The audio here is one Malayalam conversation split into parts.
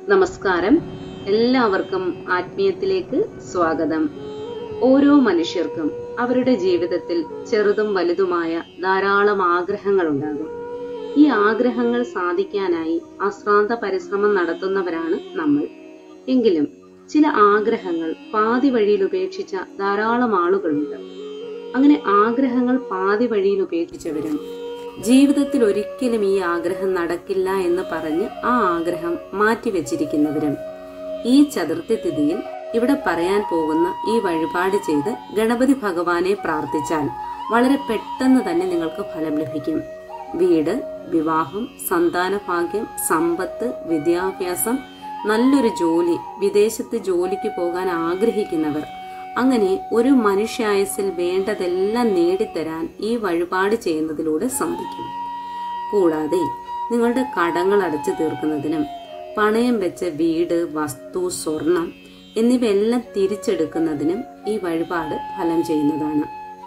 നമസ്കാരം എല്ലാവർക്കും ആത്മീയത്തിലേക്ക് സ്വാഗതം ഓരോ മനുഷ്യർക്കും അവരുടെ ജീവിതത്തിൽ ചെറുതും വലുതുമായ ധാരാളം ആഗ്രഹങ്ങൾ ഉണ്ടാകും ഈ ആഗ്രഹങ്ങൾ സാധിക്കാനായി അശ്രാന്ത പരിശ്രമം നടത്തുന്നവരാണ് നമ്മൾ എങ്കിലും ചില ആഗ്രഹങ്ങൾ പാതി വഴിയിൽ ഉപേക്ഷിച്ച ധാരാളം ആളുകളുണ്ട് അങ്ങനെ ആഗ്രഹങ്ങൾ പാതി വഴിയിൽ ഉപേക്ഷിച്ചവരും ജീവിതത്തിൽ ഒരിക്കലും ഈ ആഗ്രഹം നടക്കില്ല എന്ന് പറഞ്ഞ് ആ ആഗ്രഹം മാറ്റിവെച്ചിരിക്കുന്നവരും ഈ ചതുർത്ഥി തിഥിയിൽ ഇവിടെ പറയാൻ പോകുന്ന ഈ വഴിപാട് ചെയ്ത് ഗണപതി ഭഗവാനെ പ്രാർത്ഥിച്ചാൽ വളരെ പെട്ടെന്ന് തന്നെ നിങ്ങൾക്ക് ഫലം ലഭിക്കും വീട് വിവാഹം സന്താന ഭാഗ്യം സമ്പത്ത് വിദ്യാഭ്യാസം നല്ലൊരു ജോലി വിദേശത്ത് ജോലിക്ക് പോകാൻ ആഗ്രഹിക്കുന്നവർ അങ്ങനെ ഒരു മനുഷ്യായുസിൽ വേണ്ടതെല്ലാം നേടിത്തരാൻ ഈ വഴിപാട് ചെയ്യുന്നതിലൂടെ സാധിക്കും കൂടാതെ നിങ്ങളുടെ കടങ്ങൾ അടച്ചു തീർക്കുന്നതിനും പണയം വെച്ച വീട് വസ്തു സ്വർണം എന്നിവയെല്ലാം തിരിച്ചെടുക്കുന്നതിനും ഈ വഴിപാട് ഫലം ചെയ്യുന്നതാണ്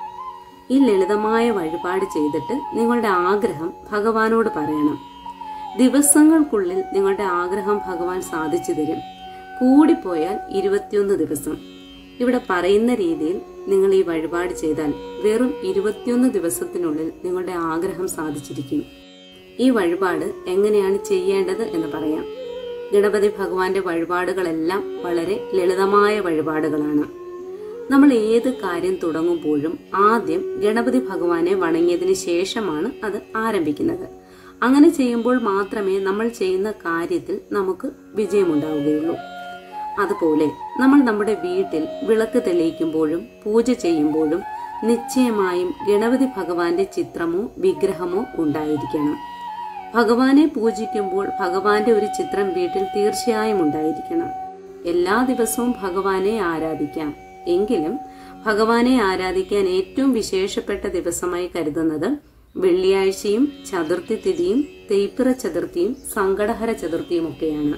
ഈ ലളിതമായ വഴിപാട് ചെയ്തിട്ട് നിങ്ങളുടെ ആഗ്രഹം ഭഗവാനോട് പറയണം ദിവസങ്ങൾക്കുള്ളിൽ നിങ്ങളുടെ ആഗ്രഹം ഭഗവാൻ സാധിച്ചു തരും കൂടിപ്പോയാൽ ഇരുപത്തിയൊന്ന് ദിവസം ഇവിടെ പറയുന്ന രീതിയിൽ നിങ്ങൾ ഈ വഴിപാട് ചെയ്താൽ വെറും ഇരുപത്തിയൊന്ന് ദിവസത്തിനുള്ളിൽ നിങ്ങളുടെ ആഗ്രഹം സാധിച്ചിരിക്കും ഈ വഴിപാട് എങ്ങനെയാണ് ചെയ്യേണ്ടത് എന്ന് പറയാം ഗണപതി ഭഗവാന്റെ വഴിപാടുകളെല്ലാം വളരെ ലളിതമായ വഴിപാടുകളാണ് നമ്മൾ ഏത് കാര്യം തുടങ്ങുമ്പോഴും ആദ്യം ഗണപതി ഭഗവാനെ വണങ്ങിയതിന് ശേഷമാണ് അത് ആരംഭിക്കുന്നത് അങ്ങനെ ചെയ്യുമ്പോൾ മാത്രമേ നമ്മൾ ചെയ്യുന്ന കാര്യത്തിൽ നമുക്ക് വിജയമുണ്ടാവുകയുള്ളൂ അതുപോലെ നമ്മൾ നമ്മുടെ വീട്ടിൽ വിളക്ക് തെളിയിക്കുമ്പോഴും പൂജ ചെയ്യുമ്പോഴും നിശ്ചയമായും ഗണപതി ഭഗവാന്റെ ചിത്രമോ വിഗ്രഹമോ ഉണ്ടായിരിക്കണം ഭഗവാനെ പൂജിക്കുമ്പോൾ ഭഗവാന്റെ ഒരു ചിത്രം വീട്ടിൽ തീർച്ചയായും ഉണ്ടായിരിക്കണം എല്ലാ ദിവസവും ഭഗവാനെ ആരാധിക്കാം എങ്കിലും ഭഗവാനെ ആരാധിക്കാൻ ഏറ്റവും വിശേഷപ്പെട്ട ദിവസമായി കരുതുന്നത് വെള്ളിയാഴ്ചയും ചതുർത്ഥി തിഥിയും തേയ്പ്പിറ ചതുർത്ഥിയും സങ്കടഹര ചതുർത്ഥിയും ഒക്കെയാണ്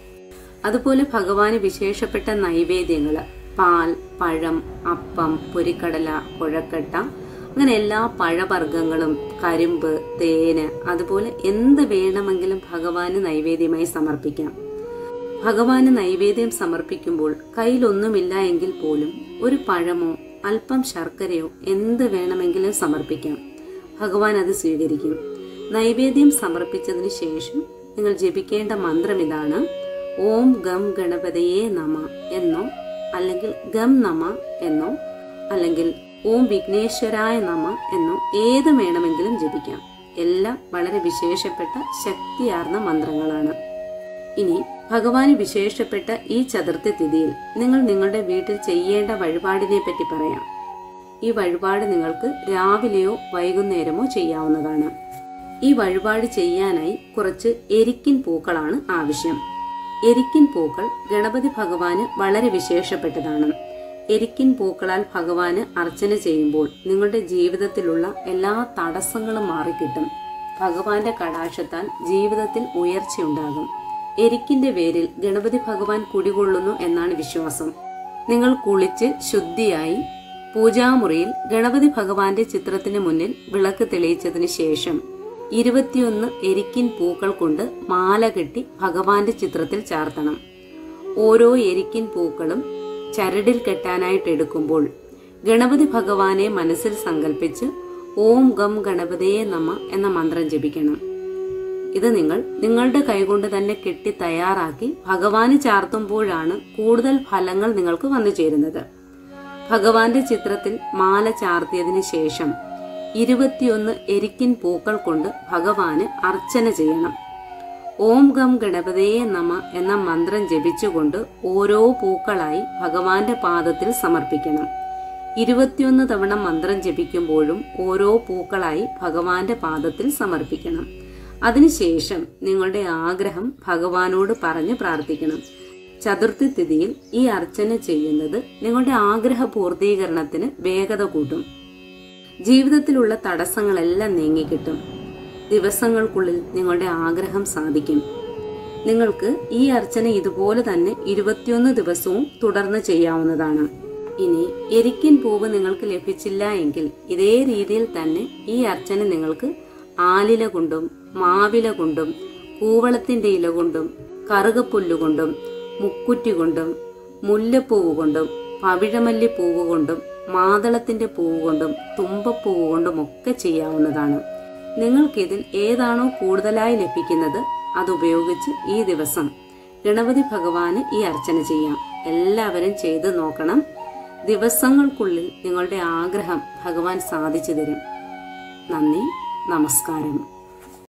അതുപോലെ ഭഗവാന് വിശേഷപ്പെട്ട നൈവേദ്യങ്ങൾ പാൽ പഴം അപ്പം പൊരിക്കടല കുഴക്കട്ട അങ്ങനെ എല്ലാ പഴവർഗ്ഗങ്ങളും കരിമ്പ് തേന് അതുപോലെ എന്ത് വേണമെങ്കിലും ഭഗവാന് നൈവേദ്യമായി സമർപ്പിക്കാം ഭഗവാന് നൈവേദ്യം സമർപ്പിക്കുമ്പോൾ കയ്യിലൊന്നുമില്ല എങ്കിൽ പോലും ഒരു പഴമോ അല്പം ശർക്കരയോ എന്ത് വേണമെങ്കിലും സമർപ്പിക്കാം ഭഗവാൻ അത് സ്വീകരിക്കും നൈവേദ്യം സമർപ്പിച്ചതിന് ശേഷം നിങ്ങൾ ജപിക്കേണ്ട മന്ത്രം ഇതാണ് ഓം ഗം ഗണപതയെ നമ എന്നോ അല്ലെങ്കിൽ ഗം നമ എന്നോ അല്ലെങ്കിൽ ഓം വിഘ്നേശ്വരായ നമ എന്നോ ഏത് വേണമെങ്കിലും ജപിക്കാം എല്ലാം വളരെ വിശേഷപ്പെട്ട ശക്തിയാർന്ന മന്ത്രങ്ങളാണ് ഇനി ഭഗവാന് വിശേഷപ്പെട്ട ഈ ചതുർത്ഥി തിഥിയിൽ നിങ്ങൾ നിങ്ങളുടെ വീട്ടിൽ ചെയ്യേണ്ട വഴിപാടിനെ പറ്റി പറയാം ഈ വഴിപാട് നിങ്ങൾക്ക് രാവിലെയോ വൈകുന്നേരമോ ചെയ്യാവുന്നതാണ് ഈ വഴിപാട് ചെയ്യാനായി കുറച്ച് എരിക്കിൻ പൂക്കളാണ് ആവശ്യം എരിക്കിൻ പൂക്കൾ ഗണപതി ഭഗവാന് വളരെ വിശേഷപ്പെട്ടതാണ് എരിക്കിൻ പൂക്കളാൽ ഭഗവാന് അർച്ചന ചെയ്യുമ്പോൾ നിങ്ങളുടെ ജീവിതത്തിലുള്ള എല്ലാ തടസ്സങ്ങളും മാറിക്കിട്ടും ഭഗവാന്റെ കടാക്ഷത്താൽ ജീവിതത്തിൽ ഉയർച്ചയുണ്ടാകും എരിക്കിന്റെ പേരിൽ ഗണപതി ഭഗവാൻ കുടികൊള്ളുന്നു എന്നാണ് വിശ്വാസം നിങ്ങൾ കുളിച്ച് ശുദ്ധിയായി പൂജാമുറിയിൽ ഗണപതി ഭഗവാന്റെ ചിത്രത്തിന് മുന്നിൽ വിളക്ക് തെളിയിച്ചതിന് ശേഷം ഇരുപത്തിയൊന്ന് എരിക്കിൻ പൂക്കൾ കൊണ്ട് മാല കെട്ടി ഭഗവാന്റെ ചിത്രത്തിൽ ചാർത്തണം ഓരോ എരിക്കിൻ പൂക്കളും ചരടിൽ കെട്ടാനായിട്ട് എടുക്കുമ്പോൾ ഗണപതി ഭഗവാനെ മനസ്സിൽ സങ്കല്പിച്ച് ഓം ഗം ഗണപതയെ നമ എന്ന മന്ത്രം ജപിക്കണം ഇത് നിങ്ങൾ നിങ്ങളുടെ കൈകൊണ്ട് തന്നെ കെട്ടി തയ്യാറാക്കി ഭഗവാന് ചാർത്തുമ്പോഴാണ് കൂടുതൽ ഫലങ്ങൾ നിങ്ങൾക്ക് വന്നു ചേരുന്നത് ഭഗവാന്റെ ചിത്രത്തിൽ മാല ചാർത്തിയതിനു ശേഷം ഇരുപത്തിയൊന്ന് എരിക്കിൻ പൂക്കൾ കൊണ്ട് ഭഗവാന് അർച്ചന ചെയ്യണം ഓം ഗം ഗണപതയെ നമ എന്ന മന്ത്രം ജപിച്ചുകൊണ്ട് ഓരോ പൂക്കളായി ഭഗവാന്റെ പാദത്തിൽ സമർപ്പിക്കണം ഇരുപത്തിയൊന്ന് തവണ മന്ത്രം ജപിക്കുമ്പോഴും ഓരോ പൂക്കളായി ഭഗവാന്റെ പാദത്തിൽ സമർപ്പിക്കണം അതിനുശേഷം നിങ്ങളുടെ ആഗ്രഹം ഭഗവാനോട് പറഞ്ഞ് പ്രാർത്ഥിക്കണം ചതുർത്ഥി തിഥിയിൽ ഈ അർച്ചന ചെയ്യുന്നത് നിങ്ങളുടെ ആഗ്രഹ പൂർത്തീകരണത്തിന് വേഗത കൂട്ടും ജീവിതത്തിലുള്ള തടസ്സങ്ങളെല്ലാം നീങ്ങിക്കിട്ടും ദിവസങ്ങൾക്കുള്ളിൽ നിങ്ങളുടെ ആഗ്രഹം സാധിക്കും നിങ്ങൾക്ക് ഈ അർച്ചന ഇതുപോലെ തന്നെ ഇരുപത്തിയൊന്ന് ദിവസവും തുടർന്ന് ചെയ്യാവുന്നതാണ് ഇനി എരിക്കിൻ പൂവ് നിങ്ങൾക്ക് ലഭിച്ചില്ല എങ്കിൽ ഇതേ രീതിയിൽ തന്നെ ഈ അർച്ചന നിങ്ങൾക്ക് ആലില കൊണ്ടും മാവില കൊണ്ടും കൂവളത്തിന്റെ ഇല കൊണ്ടും കറുകപ്പുല്ലുകൊണ്ടും മുക്കുറ്റി കൊണ്ടും മുല്ലപ്പൂവ് കൊണ്ടും പവിഴമല്ലി പൂവ് കൊണ്ടും മാതളത്തിന്റെ പൂവ് കൊണ്ടും തുമ്പപ്പൂവ് കൊണ്ടും ഒക്കെ ചെയ്യാവുന്നതാണ് നിങ്ങൾക്കിതിൽ ഏതാണോ കൂടുതലായി ലഭിക്കുന്നത് അതുപയോഗിച്ച് ഈ ദിവസം ഗണപതി ഭഗവാന് ഈ അർച്ചന ചെയ്യാം എല്ലാവരും ചെയ്തു നോക്കണം ദിവസങ്ങൾക്കുള്ളിൽ നിങ്ങളുടെ ആഗ്രഹം ഭഗവാൻ സാധിച്ചു തരും നന്ദി നമസ്കാരം